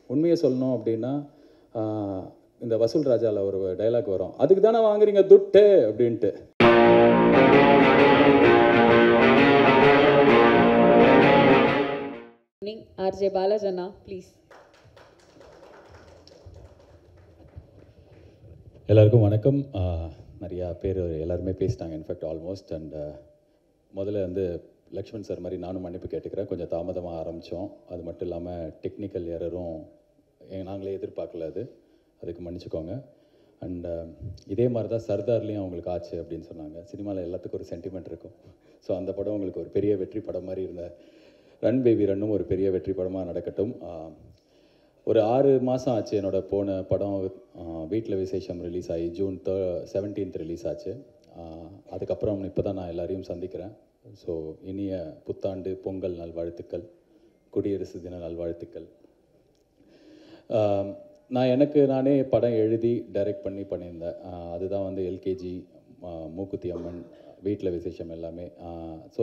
உண்மையை சொல்லணும் அப்படின்னா ஆஹ், இந்த வசூல் ராஜாவில் ஒரு டைலாக் வரும் அதுக்கு தானே வாங்குறீங்க துட்டு அப்படின்ட்டு Evening, RJ Balajana, please. எல்லாருக்கும் வணக்கம் ஆஹ், நிறையா பேர் எல்லாருமே பேசிட்டாங்க இன்ஃபேக்ட் ஆல்மோஸ்ட் அண்ட் முதல்ல வந்து லக்ஷ்மண் சார் மாதிரி நானும் மன்னிப்பு கேட்டுக்கிறேன் கொஞ்சம் தாமதமாக ஆரம்பித்தோம் அது மட்டும் இல்லாமல் டெக்னிக்கல் எரரும் நாங்களே எதிர்பார்க்கல அது அதுக்கு மன்னிச்சுக்கோங்க அண்ட் இதே மாதிரி தான் சர்தார்லேயும் அவங்களுக்கு ஆச்சு அப்படின்னு சொன்னாங்க சினிமாவில் எல்லாத்துக்கும் ஒரு சென்டிமெண்ட் இருக்கும் ஸோ அந்த படம் உங்களுக்கு ஒரு பெரிய வெற்றி படம் மாதிரி இருந்த ரன் பேபி ரன்னும் ஒரு பெரிய வெற்றி படமாக நடக்கட்டும் ஆஹ், ஒரு ஆறு மாதம் ஆச்சு என்னோட போன படம் வீட்டில் விசேஷம் ரிலீஸ் ஆகி ஜூன் த செவன்டீன்த் ரிலீஸ் ஆச்சு ஆஹ் அதுக்கப்புறம் இப்போ தான் நான் எல்லாரையும் சந்திக்கிறேன் ஸோ இனிய புத்தாண்டு பொங்கல் நல்வாழ்த்துக்கள் குடியரசு தின நல்வாழ்த்துக்கள் ஆஹ் நான் எனக்கு நானே படம் எழுதி டைரக்ட் பண்ணி பண்ணியிருந்தேன் ஆஹ் அதுதான் வந்து எல்கேஜி மூக்குத்தி அம்மன் வீட்டில் விசேஷம் எல்லாமே ஸோ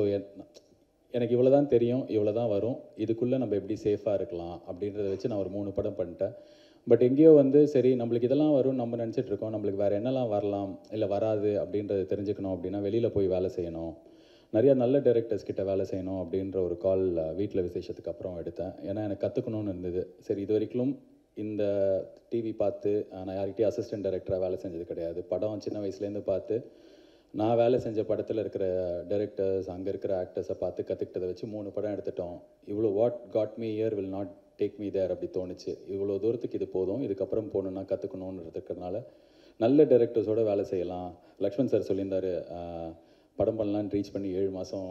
எனக்கு இவ்வளோ தான் தெரியும் இவ்வளோ தான் வரும் இதுக்குள்ளே நம்ம எப்படி சேஃபாக இருக்கலாம் அப்படின்றத வச்சு நான் ஒரு மூணு படம் பண்ணிட்டேன் பட் எங்கேயோ வந்து சரி நம்மளுக்கு இதெல்லாம் வரும் நம்ம நினச்சிட்டு இருக்கோம் நம்மளுக்கு வேறு என்னெல்லாம் வரலாம் இல்லை வராது அப்படின்றத தெரிஞ்சுக்கணும் அப்படின்னா வெளியில் போய் வேலை செய்யணும் நிறைய நல்ல டைரக்டர்ஸ் கிட்ட வேலை செய்யணும் அப்படின்ற ஒரு கால் வீட்டில் விசேஷத்துக்கு அப்புறம் எடுத்தேன் ஏன்னா எனக்கு கற்றுக்கணும்னு இருந்தது சரி இது வரைக்கும் இந்த டிவி பார்த்து அஹ், நான் யார்கிட்டயும் அசிஸ்டன்ட் டைரக்டராக வேலை செஞ்சது கிடையாது படம் சின்ன வயசுலேருந்து பார்த்து நான் வேலை செஞ்ச படத்தில் இருக்கிற டைரக்டர்ஸ் அங்கே இருக்கிற ஆக்டர்ஸை பார்த்து கற்றுக்கிட்டதை வச்சு மூணு படம் எடுத்துட்டோம் இவ்வளோ what got me here will not take me there அப்படி தோணுச்சு இவ்வளோ தூரத்துக்கு இது போதும் இதுக்கப்புறம் போகணுன்னா கற்றுக்கணுன்னு இருக்கிறதுனால நல்ல டைரக்டர்ஸோட வேலை செய்யலாம் லக்ஷ்மண் சார் சொல்லியிருந்தாரு ஆஹ், படம் பண்ணலான்னு ரீச் பண்ணி ஏழு மாதம்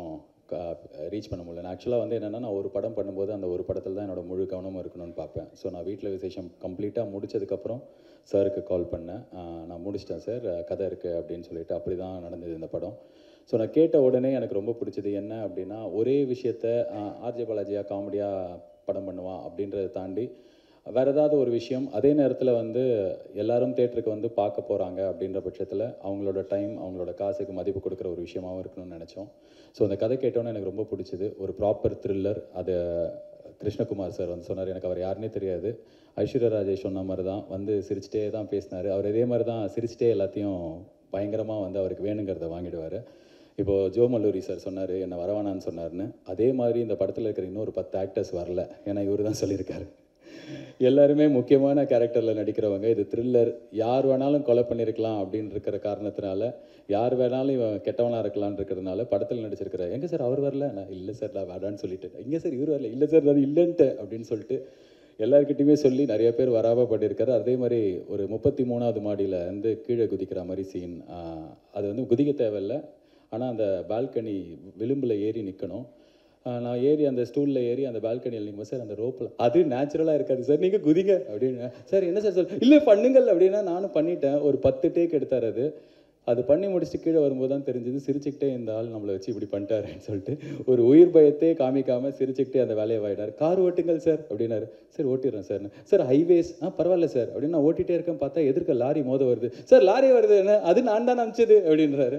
ரீச் பண்ண முடியல நான் ஆக்சுவலாக வந்து என்னென்னா நான் ஒரு படம் பண்ணும்போது அந்த ஒரு படத்தில் தான் என்னோட முழு கவனமும் இருக்கணும்னு பார்ப்பேன் ஸோ நான் வீட்டில் விசேஷம் கம்ப்ளீட்டாக முடிச்சதுக்கப்புறம் சாருக்கு கால் பண்ணேன் ஆஹ் நான் முடிச்சிட்டேன் சார் கதை இருக்குது அப்படின்னு சொல்லிட்டு அப்படி தான் நடந்தது இந்த படம் ஸோ நான் கேட்ட உடனே எனக்கு ரொம்ப பிடிச்சது என்ன அப்படின்னா ஒரே விஷயத்த ஆர்ஜே பாலாஜியா காமெடியாக படம் பண்ணுவான் அப்படின்றத தாண்டி வேறு ஏதாவது ஒரு விஷயம் அதே நேரத்தில் வந்து எல்லாரும் தேட்டருக்கு வந்து பார்க்க போகிறாங்க அப்படின்ற பட்சத்தில் அவங்களோட டைம் அவங்களோட காசுக்கு மதிப்பு கொடுக்குற ஒரு விஷயமாவும் இருக்கணும்னு நினச்சோம் ஸோ அந்த கதை கேட்டோன்னே எனக்கு ரொம்ப பிடிச்சது ஒரு ப்ராப்பர் த்ரில்லர் அதை கிருஷ்ணகுமார் சார் வந்து சொன்னார் எனக்கு அவர் யாருன்னே தெரியாது ஐஸ்வர்யா ராஜேஷ் சொன்ன மாதிரி தான் வந்து சிரிச்சிட்டே தான் பேசினார் அவர் இதே மாதிரி தான் சிரிச்சிட்டே எல்லாத்தையும் பயங்கரமாக வந்து அவருக்கு வேணுங்கிறத வாங்கிடுவார் இப்போது ஜோ மல்லூரி சார் சொன்னார் என்ன வரவானான்னு சொன்னார்னு அதே மாதிரி இந்த படத்தில் இருக்கிற இன்னொரு பத்து ஆக்டர்ஸ் வரல ஏன்னா இவர் தான் சொல்லியிருக்காரு எல்லாருமே முக்கியமான கேரக்டரில் நடிக்கிறவங்க இது த்ரில்லர் யார் வேணாலும் கொலை பண்ணியிருக்கலாம் அப்படின்னு இருக்கிற காரணத்தினால யார் வேணாலும் இவன் கெட்டவனாக இருக்கலாம்னு இருக்கிறதுனால படத்தில் நடிச்சிருக்கிற எங்கே சார் அவர் வரல நான் இல்லை சார் நான் வேடான்னு சொல்லிட்டேன் எங்கே சார் இவர் வரல இல்லை சார் நான் இல்லைன்ட்டு அப்படின்னு சொல்லிட்டு எல்லாருக்கிட்டையுமே சொல்லி நிறைய பேர் வராமல் பண்ணியிருக்காரு அதே மாதிரி ஒரு முப்பத்தி மூணாவது மாடியில் வந்து கீழே குதிக்கிற மாதிரி சீன் அது வந்து குதிக்க தேவையில்லை ஆனால் அந்த பால்கனி விளிம்பில் ஏறி நிற்கணும் நான் ஏறி அந்த ஸ்டூலில் ஏறி அந்த பால்கனியில் நிற்கும் சார் அந்த ரோப்பில் அது நேச்சுரலாக இருக்காது சார் நீங்கள் குதிங்க அப்படின்னு சார் என்ன சார் சொல் இல்லை பண்ணுங்கள் அப்படின்னா நானும் பண்ணிட்டேன் ஒரு பத்து டேக் எடுத்தார் அது அது பண்ணி முடிச்சுட்டு கீழே வரும்போது தான் தெரிஞ்சது சிரிச்சுக்கிட்டே இந்த ஆள் நம்மளை வச்சு இப்படி பண்ணிட்டாருன்னு சொல்லிட்டு ஒரு உயிர் பயத்தை காமிக்காமல் சிரிச்சுக்கிட்டே அந்த வேலையை வாயிட்டார் கார் ஓட்டுங்கள் சார் அப்படின்னாரு சரி ஓட்டிடுறேன் சார் சார் ஹைவேஸ் ஆ பரவாயில்ல சார் அப்படின்னு நான் ஓட்டிகிட்டே இருக்கேன் பார்த்தா எதிர்க்க லாரி மோத வருது சார் லாரி வருது என்ன அது நான் தான் அமிச்சது அப்படின்றாரு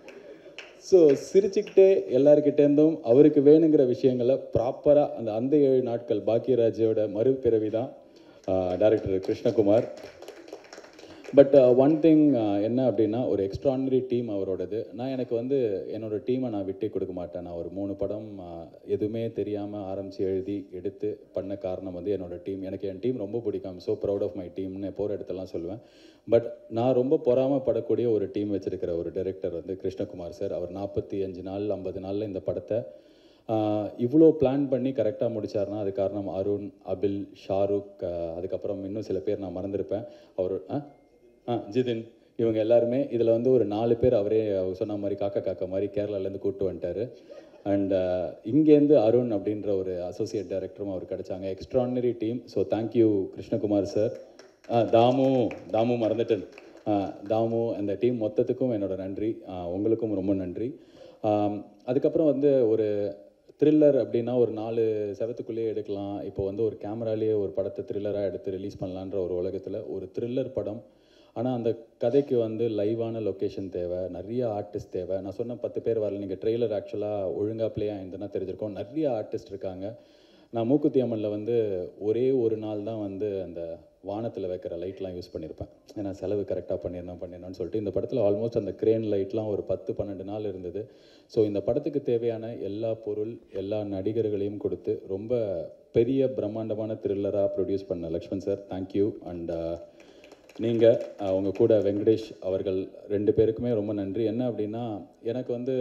ஸோ சிரிச்சுக்கிட்டே எல்லாருக்கிட்டேருந்தும் அவருக்கு வேணுங்கிற விஷயங்களை ப்ராப்பராக அந்த அந்த ஏழு நாட்கள் பாக்கியராஜோட மறுபிறவி தான் director Krishnakumar but one thing என்ன அப்படின்னா ஒரு எக்ஸ்ட்ரானரி டீம் அவரோடது நான் எனக்கு வந்து என்னோட டீமை நான் விட்டே கொடுக்க மாட்டேன் நான் ஒரு மூணு படம் uh, எதுவுமே தெரியாமல் ஆரம்பித்து எழுதி எடுத்து பண்ண காரணம் வந்து என்னோட டீம் எனக்கு என் டீம் ரொம்ப பிடிக்கும் ஸோ ப்ரௌட் ஆஃப் மை டீம்னு போகிற இடத்தெல்லாம் சொல்லுவேன் பட் நான் ரொம்ப பொறாமப்படக்கூடிய ஒரு டீம் வச்சிருக்கிற ஒரு டைரக்டர் வந்து கிருஷ்ணகுமார் சார் அவர் நாற்பத்தி அஞ்சு நாள் ஐம்பது நாளில் இந்த படத்தை ஆஹ் இவ்வளோ பிளான் பண்ணி கரெக்டாக முடிச்சாருன்னா அது காரணம் அருண் அபில் ஷாருக் ஆஹ் அதுக்கப்புறம் இன்னும் சில பேர் நான் மறந்துருப்பேன் அவர் ஆ ஆ ஜிதின் இவங்க எல்லாருமே இதில் வந்து ஒரு நாலு பேர் அவரே அவர் சொன்ன மாதிரி காக்கா காக்கா மாதிரி கேரளாலேருந்து கூப்பிட்டு வந்துட்டார் அண்ட் இங்கேருந்து அருண் அப்படின்ற ஒரு அசோசியேட் டைரக்டரும் அவர் கிடைச்சாங்க extraordinary team so thank you Krishnakumar sir Dhamu Dhamu மறந்துட்டேன் ஆ, தாமு அந்த டீம் மொத்தத்துக்கும் என்னோட நன்றி ஆ, உங்களுக்கும் ரொம்ப நன்றி ஆம், அதுக்கப்புறம் வந்து ஒரு த்ரில்லர் அப்படின்னா ஒரு நாலு செவத்துக்குள்ளேயே எடுக்கலாம் இப்போ வந்து ஒரு கேமராலேயே ஒரு படத்தை த்ரில்லராக எடுத்து ரிலீஸ் பண்ணலான்ற ஒரு உலகத்தில் ஒரு த்ரில்லர் படம் ஆனால் அந்த கதைக்கு வந்து லைவான லொக்கேஷன் தேவை நிறைய ஆர்டிஸ்ட் தேவை நான் சொன்ன பத்து பேர் வரல நீங்கள் ட்ரெய்லர் ஆக்சுவலாக ஒழுங்காக ப்ளே ஆயிருந்ததுன்னா தெரிஞ்சிருக்கோம் நிறைய ஆர்டிஸ்ட் இருக்காங்க நான் மூக்குத்தி அம்மனில் வந்து ஒரே ஒரு நாள் தான் வந்து அந்த வானத்தில் வைக்கிற லைட்லாம் யூஸ் பண்ணியிருப்பேன் ஏன்னா செலவு கரெக்டாக பண்ணிடணும் பண்ணிடணும்னு சொல்லிட்டு இந்த படத்தில் ஆல்மோஸ்ட் அந்த கிரேன் லைட்லாம் ஒரு பத்து பன்னெண்டு நாள் இருந்தது ஸோ இந்த படத்துக்கு தேவையான எல்லா பொருள் எல்லா நடிகர்களையும் கொடுத்து ரொம்ப பெரிய பிரம்மாண்டமான த்ரில்லராக ப்ரொடியூஸ் பண்ண லக்ஷ்மண் சார் தேங்க்யூ அண்ட் நீங்கள் உங்கள் கூட வெங்கடேஷ் அவர்கள் ரெண்டு பேருக்குமே ரொம்ப நன்றி என்ன அப்படின்னா எனக்கு வந்து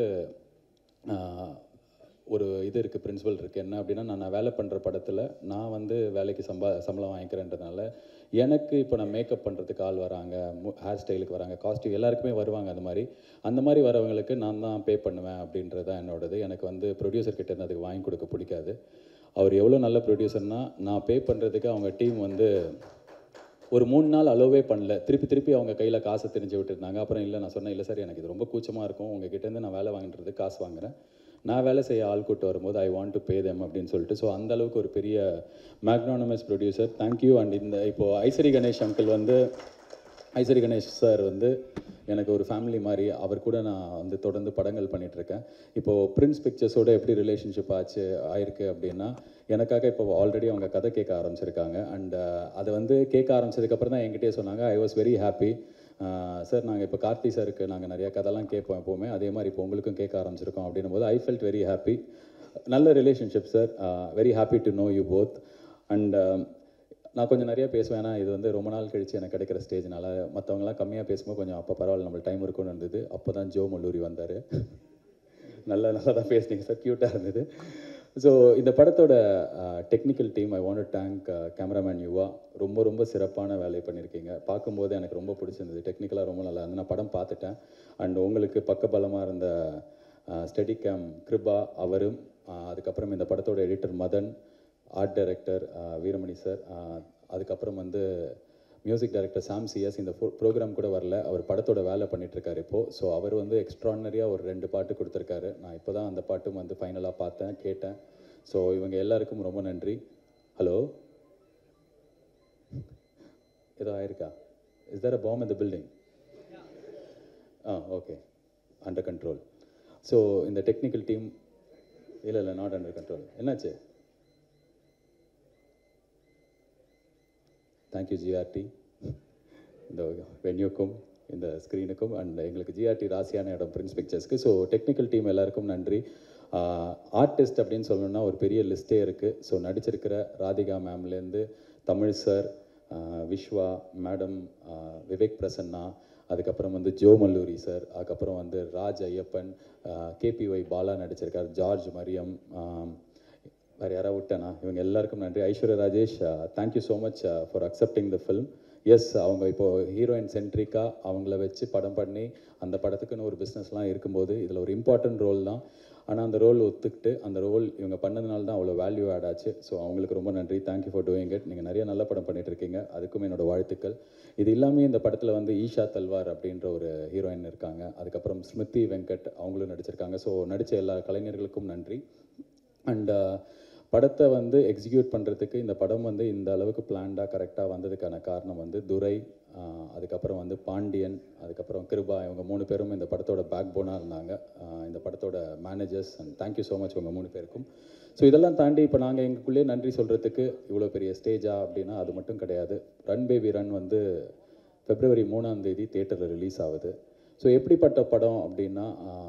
ஆஹ், ஒரு இது இருக்குது பிரின்சிபல் இருக்குது என்ன அப்படின்னா நான் நான் வேலை பண்ணுற படத்தில் நான் வந்து வேலைக்கு சம்பா சம்பளம் வாங்கிக்கிறேன்றதுனால எனக்கு இப்போ நான் மேக்கப் பண்ணுறதுக்கு ஆள் வராங்க ஹேர் ஸ்டைலுக்கு வராங்க காஸ்டியூம் எல்லாருக்குமே வருவாங்க அந்த மாதிரி அந்த மாதிரி வரவங்களுக்கு நான் தான் பே பண்ணுவேன் அப்படின்றது தான் என்னோடது எனக்கு வந்து ப்ரொடியூசர் கிட்ட இருந்து அதுக்கு வாங்கி கொடுக்க பிடிக்காது அவர் எவ்வளோ நல்ல ப்ரொடியூசர்னா நான் பே பண்ணுறதுக்கு அவங்க டீம் வந்து ஒரு மூணு நாள் அலோவே பண்ணல திருப்பி திருப்பி அவங்க கையில் காசை தெரிஞ்சு விட்டுருந்தாங்க அப்புறம் இல்லை நான் சொன்னேன் இல்லை சார் எனக்கு இது ரொம்ப கூச்சமாக இருக்கும் உங்கள் கிட்டேருந்து நான் வேலை வாங்கிட்டு காசு வாங்குறேன் நான் வேலை செய்ய ஆள் கூட்டு வரும்போது I want to pay them அப்படின்னு சொல்லிட்டு ஸோ அந்த அளவுக்கு ஒரு பெரிய மேக்னானமஸ் ப்ரொடியூசர் தேங்க்யூ அண்ட் இந்த இப்போது ஐசரி கணேஷ் அங்கிள் வந்து ஐசரி கணேஷ் சார் வந்து எனக்கு ஒரு ஃபேமிலி மாதிரி அவர் கூட நான் வந்து தொடர்ந்து படங்கள் பண்ணிட்டு இருக்கேன் இப்போது பிரின்ஸ் பிக்சர்ஸோட எப்படி ரிலேஷன்ஷிப் ஆச்சு ஆயிருக்கு அப்படின்னா எனக்காக இப்போ ஆல்ரெடி அவங்க கதை கேட்க ஆரம்பிச்சிருக்காங்க அண்ட் அதை வந்து கேட்க ஆரம்பிச்சதுக்கப்புறம் தான் என்கிட்டயே சொன்னாங்க I was very happy sir நாங்கள் இப்போ கார்த்தி சாருக்கு நாங்கள் நிறைய கதைலாம் கேட்போம் எப்போவுமே அதே மாதிரி இப்போ உங்களுக்கும் கேட்க ஆரம்பிச்சிருக்கோம் அப்படின்னும் போது ஐ ஃபெல்ட் வெரி ஹாப்பி நல்ல relationship sir very happy to know you both and நான் கொஞ்சம் நிறைய பேசுவேன் ஏன்னா இது வந்து ரொம்ப நாள் கழிச்சு எனக்கு கிடைக்கிற ஸ்டேஜ்னால மற்றவங்களாம் கம்மியாக பேசும்போது கொஞ்சம் அப்போ பரவாயில்ல நம்மளுக்கு டைம் இருக்கும்னு இருந்தது அப்போ தான் ஜோ மல்லூரி வந்தார் நல்லா நல்லா தான் பேசுனீங்க சார் க்யூட்டாக இருந்தது ஸோ இந்த படத்தோட technical team I want thank cameraman Yuva ரொம்ப ரொம்ப சிறப்பான வேலை பண்ணியிருக்கீங்க பார்க்கும்போது எனக்கு ரொம்ப பிடிச்சிருந்தது டெக்னிக்கலாக ரொம்ப நல்லா இருந்தது நான் படம் பார்த்துட்டேன் அண்ட் உங்களுக்கு பக்கபலமாக இருந்த ஸ்டடி கேம் கிருபா அவரும் ஆஹ் அதுக்கப்புறம் இந்த படத்தோட editor Madan art director Veeramani sir அதுக்கப்புறம் வந்து மியூசிக் டைரக்டர் சாம் சிஎஸ் இந்த ப்ரோக்ராம் கூட வரல அவர் படத்தோட வேலை பண்ணிட்டு இருக்காரு இப்போ ஸோ அவர் வந்து எக்ஸ்ட்ரானரியாக ஒரு ரெண்டு பாட்டு கொடுத்துருக்காரு நான் இப்போ தான் அந்த பாட்டும் வந்து ஃபைனலாக பார்த்தேன் கேட்டேன் ஸோ இவங்க எல்லாருக்கும் ரொம்ப நன்றி ஹலோ ஏதோ ஆயிருக்கா இஸ் தர் அ பாம் இந்த பில்டிங் ஆ ஓகே அண்டர் கண்ட்ரோல் ஸோ இந்த டெக்னிக்கல் டீம் இல்லை இல்லை நாட் அண்டர் கண்ட்ரோல் என்னாச்சு தேங்க்யூ ஜிஆர்டி இந்த வென்யூக்கும் இந்த ஸ்க்ரீனுக்கும் அண்ட் எங்களுக்கு ஜிஆர்டி ராசியான இடம் பிரின்ஸ் பிக்சர்ஸ்க்கு ஸோ டெக்னிக்கல் டீம் எல்லாருக்கும் நன்றி ஆர்டிஸ்ட் அப்படின்னு சொல்லணும்னா ஒரு பெரிய லிஸ்ட்டே இருக்குது ஸோ நடிச்சிருக்கிற ராதிகா மேம்லேருந்து தமிழ் சார் விஸ்வா மேடம் விவேக் பிரசன்னா அதுக்கப்புறம் வந்து ஜோ மல்லூரி சார் அதுக்கப்புறம் வந்து ராஜ் ஐயப்பன் கேபிஒய் பாலா நடிச்சிருக்கார் ஜார்ஜ் மரியம் ஆஹ், வேறு யாராவது விட்டேனா இவங்க எல்லாருக்கும் நன்றி Aishwarya Rajesh thank you so much for accepting the film yes அவங்க இப்போது ஹீரோயின் சென்ட்ரிக்காக அவங்கள வச்சு படம் பண்ணி அந்த படத்துக்குன்னு ஒரு பிஸ்னஸ்லாம் இருக்கும்போது இதில் ஒரு இம்பார்ட்டன்ட் ரோல் தான் ஆனால் அந்த ரோல் ஒத்துக்கிட்டு அந்த ரோல் இவங்க பண்ணதுனால தான் அவ்வளோ வேல்யூ ஆட் ஆச்சு ஸோ அவங்களுக்கு ரொம்ப நன்றி தேங்க்யூ ஃபார் டூயிங் இட் நீங்கள் நிறைய நல்ல படம் பண்ணிட்டு இருக்கீங்க அதுக்கும் என்னோட வாழ்த்துக்கள் இது இல்லாமல் இந்த படத்தில் வந்து ஈஷா தல்வார் அப்படின்ற ஒரு ஹீரோயின் இருக்காங்க அதுக்கப்புறம் ஸ்மிருதி வெங்கட் அவங்களும் நடிச்சிருக்காங்க ஸோ நடித்த எல்லா கலைஞர்களுக்கும் நன்றி அண்ட் படத்தை வந்து எக்ஸிக்யூட் பண்ணுறதுக்கு இந்த படம் வந்து இந்த அளவுக்கு பிளான்டாக கரெக்டாக வந்ததுக்கான காரணம் வந்து துரை ஆஹ் அதுக்கப்புறம் வந்து பாண்டியன் அதுக்கப்புறம் கிருபா இவங்க மூணு பேரும் இந்த படத்தோட பேக் போனாக இருந்தாங்க ஆஹ் இந்த படத்தோட managers and thank you so much உங்கள் மூணு பேருக்கும் ஸோ இதெல்லாம் தாண்டி இப்போ நாங்கள் எங்களுக்குள்ளேயே நன்றி சொல்கிறதுக்கு இவ்வளோ பெரிய ஸ்டேஜா அப்படின்னா அது மட்டும் கிடையாது ரன் பேபி ரன் வந்து பிப்ரவரி மூணாம் தேதி தேட்டரில் ரிலீஸ் ஆகுது ஸோ எப்படிப்பட்ட படம் அப்படின்னா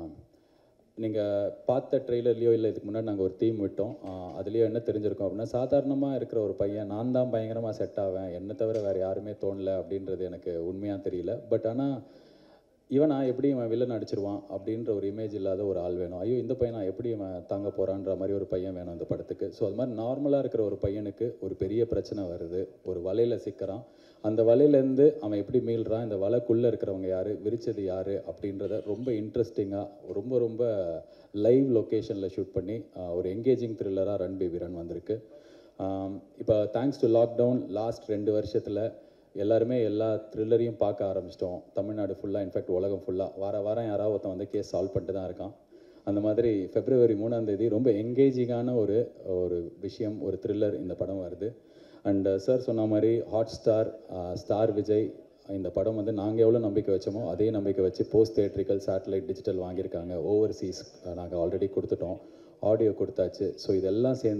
நீங்கள் பார்த்த ட்ரெய்லர்லையோ இல்லை இதுக்கு முன்னாடி நாங்கள் ஒரு தீம் விட்டோம் ஆஹ் அதுலயோ என்ன தெரிஞ்சிருக்கோம் அப்படின்னா சாதாரணமாக இருக்கிற ஒரு பையன் நான் தான் பயங்கரமாக செட் ஆவேன் என்னை தவிர வேறு யாருமே தோணல அப்படின்றது எனக்கு உண்மையாக தெரியல பட் ஆனால் இவனா எப்படி இவன் வில்லன் அடிச்சிருவான் அப்படின்ற ஒரு இமேஜ் இல்லாத ஒரு ஆள் வேணும் ஐயோ இந்த பையனா எப்படி இவன் தாங்க போகிறான்ற மாதிரி ஒரு பையன் வேணும் இந்த படத்துக்கு ஸோ அது மாதிரி நார்மலாக இருக்கிற ஒரு பையனுக்கு ஒரு பெரிய பிரச்சனை வருது ஒரு வலையில் சிக்கிறான் அந்த வலையிலேருந்து அவன் எப்படி மீள்றான் இந்த வலைக்குள்ளே இருக்கிறவங்க யார் விரிச்சது யார் அப்படின்றத ரொம்ப இன்ட்ரெஸ்டிங்காக ரொம்ப ரொம்ப லைவ் லொக்கேஷனில் ஷூட் பண்ணி ஆஹ், ஒரு எங்கேஜிங் த்ரில்லராக ரன் பேபி ரன் வந்திருக்கு இப்போ தேங்க்ஸ் டு லாக்டவுன் லாஸ்ட் ரெண்டு வருஷத்தில் எல்லாருமே எல்லா த்ரில்லரையும் பார்க்க ஆரம்பிச்சிட்டோம் தமிழ்நாடு ஃபுல்லாக இன்ஃபேக்ட் உலகம் ஃபுல்லாக வார வாரம் யாராவது ஒருத்தன் வந்து கேஸ் சால்வ் பண்ணிட்டு தான் இருக்கான் அந்த மாதிரி பிப்ரவரி மூணாம் தேதி ரொம்ப எங்கேஜிங்கான ஒரு ஒரு விஷயம் ஒரு த்ரில்லர் இந்த படம் வருது அண்ட் சார் சொன்ன மாதிரி ஹாட் ஸ்டார் ஸ்டார் விஜய் இந்த படம் வந்து நாங்கள் எவ்வளோ நம்பிக்கை வச்சோமோ அதே நம்பிக்கை வச்சு போஸ்ட் தேட்ரிக்கல் சேட்டலைட் டிஜிட்டல் வாங்கியிருக்காங்க ஓவர்சீஸ் நாங்கள் ஆல்ரெடி கொடுத்துட்டோம் ஆடியோ கொடுத்தாச்சு ஸோ இதெல்லாம் சேர்ந்து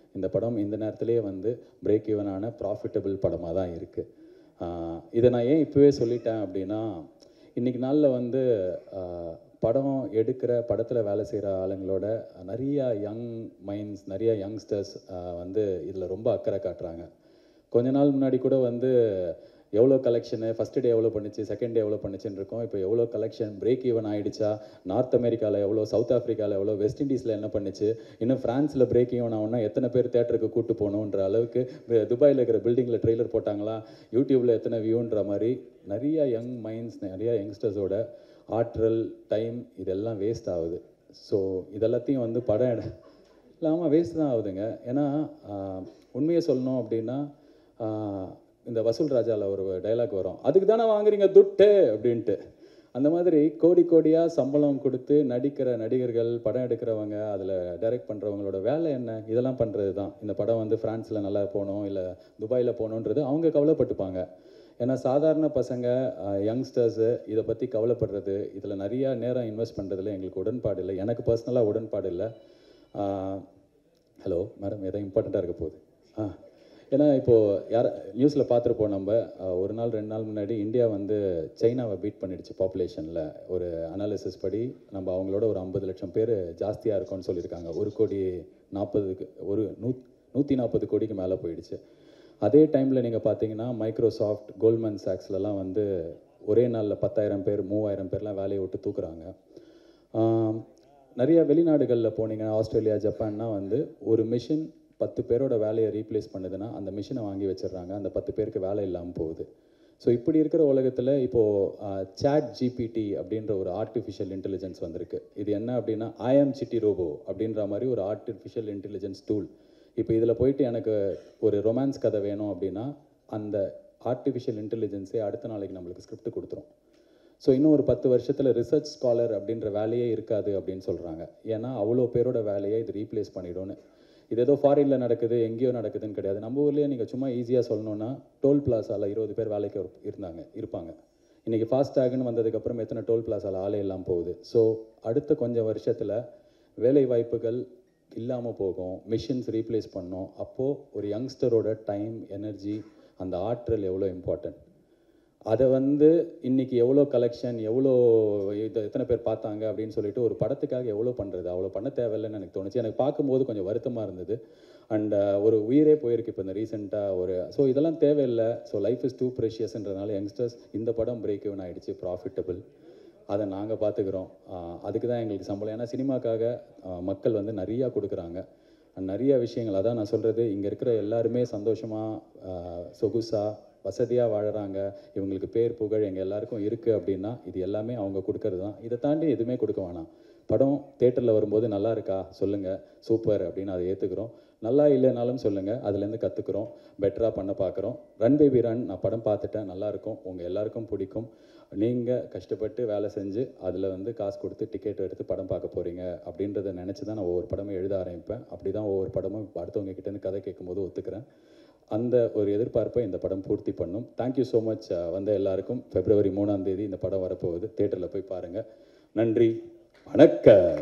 இந்த படம் இந்த நேரத்திலேயே வந்து பிரேக் ஈவனான ப்ராஃபிட்டபிள் படமாக தான் இருக்குது இதை நான் ஏன் இப்போவே சொல்லிட்டேன் அப்படின்னா இன்றைக்கி நாளில் வந்து ஆஹ், படம் எடுக்கிற படத்தில் வேலை செய்கிற ஆளுங்களோட நிறையா யங் மைண்ட்ஸ் நிறையா யங்ஸ்டர்ஸ் வந்து இதில் ரொம்ப அக்கறை காட்டுறாங்க கொஞ்ச நாள் முன்னாடி கூட வந்து எவ்வளோ கலெக்ஷனு ஃபஸ்ட் டே எவ்வளோ பண்ணுச்சு செகண்ட் டே எவ்வளோ பண்ணுச்சுன்னு இருக்கோம் இப்போ எவ்வளோ கலெக்ஷன் பிரேக் ஈவன் ஆயிடுச்சா நார்த் அமெரிக்காவில் எவ்வளோ சவுத் ஆஃப்ரிக்காவில் எவ்வளோ வெஸ்ட் இண்டீஸில் என்ன பண்ணுச்சு இன்னும் ஃப்ரான்ஸில் பிரேக் ஈவன் ஆகும்னா எத்தனை பேர் தேட்டருக்கு கூட்டு போகணுன்ற அளவுக்கு வே- துபாயில் இருக்கிற பில்டிங்கில் ட்ரெய்லர் போட்டாங்களா யூடியூப்பில் எத்தனை வியூன்ற மாதிரி நிறைய யங் மைண்ட்ஸ் நிறைய யங்ஸ்டர்ஸோட ஆற்றல் டைம் இதெல்லாம் வேஸ்ட் ஆகுது ஸோ இதெல்லாத்தையும் வந்து படம் எடு இல்லாமல் வேஸ்ட் தான் ஆகுதுங்க ஏன்னா ஆஹ், உண்மையை சொல்லணும் அப்படின்னா ஆஹ், இந்த வசூல் ராஜாவில் ஒரு டைலாக் வரும் அதுக்கு தானே வாங்குறீங்க துட்டு அப்படின்ட்டு அந்த மாதிரி கோடி கோடியாக சம்பளம் கொடுத்து நடிக்கிற நடிகர்கள் படம் எடுக்கிறவங்க அதில் டைரக்ட் பண்ணுறவங்களோட வேலை என்ன இதெல்லாம் பண்ணுறது தான் இந்த படம் வந்து ஃப்ரான்ஸில் நல்லா போகணும் இல்லை துபாயில் போகணுன்றது அவங்க கவலைப்பட்டுப்பாங்க ஏன்னா சாதாரண பசங்க யங்ஸ்டர்ஸு இதை பற்றி கவலைப்படுறது இதில் நிறையா நேரம் இன்வெஸ்ட் பண்ணுறதுல எங்களுக்கு உடன்பாடு இல்லை எனக்கு பர்சனலாக உடன்பாடு இல்லை ஹலோ மேடம் எதாவது இம்பார்ட்டண்ட்டாக இருக்க போகுது ஆ ஏன்னா இப்போது யார் நியூஸில் பார்த்துருப்போம் நம்ம ஆஹ், ஒரு நாள் ரெண்டு நாள் முன்னாடி இந்தியா வந்து சைனாவை பீட் பண்ணிடுச்சு பாப்புலேஷனில் ஒரு அனாலிசிஸ் படி நம்ம அவங்களோட ஒரு ஐம்பது லட்சம் பேர் ஜாஸ்தியாக இருக்கோம்னு சொல்லியிருக்காங்க ஒரு கோடி நாற்பதுக்கு ஒரு நூ நூற்றி நாற்பது கோடிக்கு மேலே போயிடுச்சு அதே டைமில் நீங்கள் பார்த்தீங்கன்னா மைக்ரோசாஃப்ட் கோல்ட்மேன் சாக்ஸ்லலாம் வந்து ஒரே நாளில் பத்தாயிரம் பேர் மூவாயிரம் பேர்லாம் வேலையை விட்டு தூக்குறாங்க ஆம், நிறைய வெளிநாடுகளில் போனீங்கன்னா ஆஸ்திரேலியா ஜப்பான்னா வந்து ஒரு மிஷின் பத்து பேரோட வேலையை ரீப்ளேஸ் பண்ணுதுன்னா அந்த மிஷினை வாங்கி வச்சிடுறாங்க அந்த பத்து பேருக்கு வேலை இல்லாமல் போகுது ஸோ இப்படி இருக்கிற உலகத்தில் இப்போது சாட் ஜிபிடி அப்படின்ற ஒரு ஆர்டிஃபிஷியல் இன்டெலிஜென்ஸ் வந்திருக்கு இது என்ன அப்படின்னா ஐஎம் சிட்டி ரோபோ அப்படின்ற மாதிரி ஒரு ஆர்டிஃபிஷியல் இன்டெலிஜென்ஸ் டூல் இப்போ இதில் போயிட்டு எனக்கு ஒரு ரொமான்ஸ் கதை வேணும் அப்படின்னா அந்த ஆர்டிஃபிஷியல் இன்டெலிஜென்ஸே அடுத்த நாளைக்கு நம்மளுக்கு ஸ்கிரிப்ட் கொடுத்துரும் ஸோ இன்னும் ஒரு பத்து வருஷத்தில் ரிசர்ச் ஸ்காலர் அப்படின்ற வேலையே இருக்காது அப்படின்னு சொல்கிறாங்க ஏன்னா அவ்வளோ பேரோட வேலையை இது ரீப்ளேஸ் பண்ணிடும்னு இது ஏதோ ஃபாரினில் நடக்குது எங்கேயோ நடக்குதுன்னு கிடையாது நம்ம ஊர்லேயே நீங்கள் சும்மா ஈஸியாக சொல்லணும்னா டோல் பிளாஸாவில் இருபது பேர் வேலைக்கு ஒரு- இருந்தாங்க இருப்பாங்க இன்றைக்கி ஃபாஸ்டாக்னு வந்ததுக்கப்புறம் எத்தனை டோல் பிளாஸாவில் ஆளே இல்லாமல் போகுது ஸோ அடுத்த கொஞ்சம் வருஷத்தில் வேலை வாய்ப்புகள் இல்லாமல் போகும் மிஷின்ஸ் ரீப்ளேஸ் பண்ணோம் அப்போது ஒரு யங்ஸ்டரோட டைம் எனர்ஜி அந்த ஆற்றல் எவ்வளோ இம்பார்ட்டன்ட் அதை வந்து இன்னைக்கு எவ்வளோ கலெக்ஷன் எவ்வளோ இது எத்தனை பேர் பார்த்தாங்க அப்படின்னு சொல்லிட்டு ஒரு படத்துக்காக எவ்வளோ பண்ணுறது அவ்வளோ பண்ண தேவையில்லைன்னு எனக்கு தோணுச்சு எனக்கு பார்க்கும்போது கொஞ்சம் வருத்தமாக இருந்தது அண்ட் ஒரு உயிரே போயிருக்கு இப்போ இந்த ரீசெண்டாக ஒரு ஸோ இதெல்லாம் தேவையில்லை ஸோ லைஃப் இஸ் டூ ப்ரெஷியஸ்ன்றனால யங்ஸ்டர்ஸ் இந்த படம் பிரேக் இவன் ஆயிடுச்சு ப்ராஃபிட்டபிள் அதை நாங்கள் பார்த்துக்குறோம் அதுக்கு தான் எங்களுக்கு சம்பளம் ஏன்னா சினிமாக்காக ஆஹ், மக்கள் வந்து நிறையா கொடுக்குறாங்க And நிறைய விஷயங்கள் அதான் நான் சொல்கிறது இங்கே இருக்கிற எல்லாருமே சந்தோஷமாக சொகுசாக வசதியாக வாழுறாங்க இவங்களுக்கு பேர் புகழ் எங்கள் எல்லாருக்கும் இருக்குது அப்படின்னா இது எல்லாமே அவங்க கொடுக்கறது தான் இதை தாண்டி எதுவுமே கொடுக்க வேணாம் படம் தேட்டரில் வரும்போது நல்லா இருக்கா சொல்லுங்கள் சூப்பர் அப்படின்னு அதை ஏற்றுக்கிறோம் நல்லா இல்லைனாலும் சொல்லுங்கள் அதுலேருந்து கற்றுக்குறோம் பெட்டராக பண்ண பார்க்குறோம் ரன் பேபி ரன் நான் படம் பார்த்துட்டேன் நல்லா இருக்கும் உங்கள் எல்லாருக்கும் பிடிக்கும் நீங்கள் கஷ்டப்பட்டு வேலை செஞ்சு அதில் வந்து காசு கொடுத்து டிக்கெட் எடுத்து படம் பார்க்க போகிறீங்க அப்படின்றத நினச்சி தான் நான் ஒவ்வொரு படமும் எழுத ஆரம்பிப்பேன் அப்படி தான் ஒவ்வொரு படமும் இப்ப அடுத்தவங்க கிட்டேருந்து கதை கேட்கும்போது ஒத்துக்கிறேன் அந்த ஒரு எதிர்பார்ப்பை இந்த படம் பூர்த்தி பண்ணும் தேங்க்யூ ஸோ மச் வந்த எல்லாருக்கும் பிப்ரவரி மூணாம் தேதி இந்த படம் வரப்போகுது தேட்டரில் போய் பாருங்கள் நன்றி வணக்கம்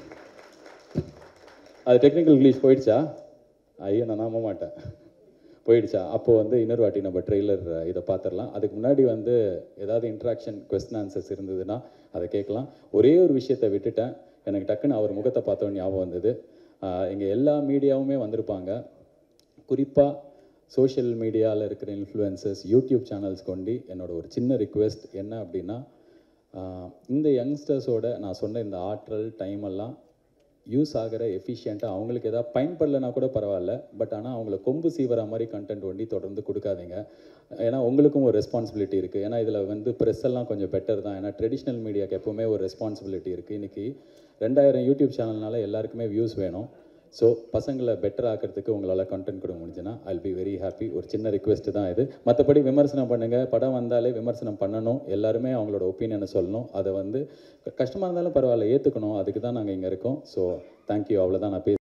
அது டெக்னிக்கல் இங்கிலீஷ் போயிடுச்சா ஐயோ நான் நம்ப மாட்டேன் போயிடுச்சா அப்போது வந்து இன்னொரு வாட்டி நம்ம ட்ரெய்லர் இதை பார்த்துடலாம் அதுக்கு முன்னாடி வந்து ஏதாவது இன்ட்ராக்ஷன் கொஸ்டின் ஆன்சர்ஸ் இருந்ததுன்னா அதை கேட்கலாம் ஒரே ஒரு விஷயத்தை விட்டுட்டேன் எனக்கு டக்குன்னு அவர் முகத்தை பார்த்தோன்னு ஞாபகம் வந்தது இங்கே எல்லா மீடியாவுமே வந்திருப்பாங்க குறிப்பாக சோஷியல் மீடியாவில் இருக்கிற இன்ஃப்ளூயன்சஸ் யூடியூப் சேனல்ஸ் கொண்டு என்னோட ஒரு சின்ன ரிக்வெஸ்ட் என்ன அப்படின்னா ஆஹ் இந்த யங்ஸ்டர்ஸோட நான் சொன்ன இந்த ஆற்றல் டைம் எல்லாம் யூஸ் ஆகிற எஃபிஷியண்ட்டாக அவங்களுக்கு எதாவது பயன்படலைனா கூட பரவாயில்ல பட் ஆனால் அவங்கள கொம்பு சீவர மாதிரி கண்டென்ட் ஒண்டி தொடர்ந்து கொடுக்காதீங்க ஏன்னா உங்களுக்கும் ஒரு ரெஸ்பான்சிபிலிட்டி இருக்குது ஏன்னா இதில் வந்து ப்ரெஸ் எல்லாம் கொஞ்சம் பெட்டர் தான் ஏன்னா ட்ரெடிஷ்னல் மீடியாக்கு எப்போவுமே ஒரு ரெஸ்பான்சிபிலிட்டி இருக்குது இன்றைக்கி ரெண்டாயிரம் யூடியூப் சேனல்னால எல்லாருக்குமே வியூஸ் வேணும் ஸோ பசங்களை பெட்டர் ஆக்கிறதுக்கு உங்களால் கண்டென்ட் கொடுக்க முடிஞ்சுன்னா ஐல் பி வெரி ஹாப்பி ஒரு சின்ன ரிக்வெஸ்ட் தான் இது மற்றபடி விமர்சனம் பண்ணுங்கள் படம் வந்தாலே விமர்சனம் பண்ணணும் எல்லாருமே அவங்களோட ஒப்பீனியனை சொல்லணும் அதை வந்து கஷ்டமாக இருந்தாலும் பரவாயில்ல ஏற்றுக்கணும் அதுக்கு தான் நாங்கள் இங்கே இருக்கோம் ஸோ தேங்க்யூ அவ்வளோதான் நான் பேச